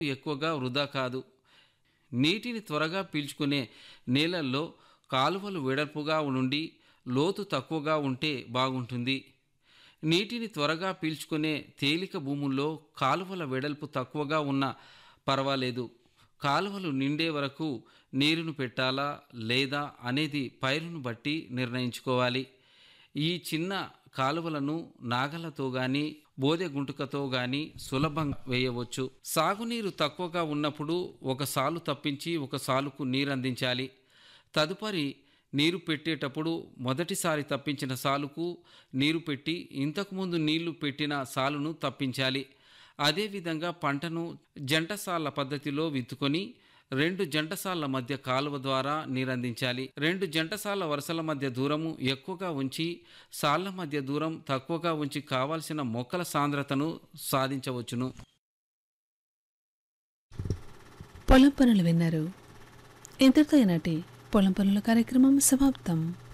ఎక్కువగా వృధా కాదు నీటిని త్వరగా పీల్చుకునే నేలల్లో కాలువలు వెడల్పుగా నుండి లోతు తక్కువగా ఉంటే బాగుంటుంది నీటిని త్వరగా పీల్చుకునే తేలిక భూముల్లో కాలువల వెడల్పు తక్కువగా ఉన్నా పర్వాలేదు కాలువలు నిండే వరకు నీరును పెట్టాలా లేదా అనేది పైరును బట్టి నిర్ణయించుకోవాలి ఈ చిన్న కాలువలను నాగలతో గాని బోదె గుంటుకతో గాని సులభంగా వేయవచ్చు సాగునీరు తక్కువగా ఉన్నప్పుడు ఒక సాలు తప్పించి ఒక సాలుకు నీరు అందించాలి తదుపరి నీరు పెట్టేటప్పుడు మొదటిసారి తప్పించిన సాలుకు నీరు పెట్టి ఇంతకుముందు నీళ్లు పెట్టిన సాలును తప్పించాలి అదేవిధంగా పంటను జంటసాల పద్ధతిలో విత్తుకొని రెండు జంటసాల మధ్య కాలువ ద్వారా నీరందించాలి రెండు జంటసాల వరుసల మధ్య దూరము ఎక్కువగా ఉంచి సాళ్ల మధ్య దూరం తక్కువగా ఉంచి కావాల్సిన మొక్కల సాంద్రతను సాధించవచ్చును పొలం పనులు విన్నారు ఇంతటితో ఈనాటి పొలం పనుల కార్యక్రమం సమాప్తం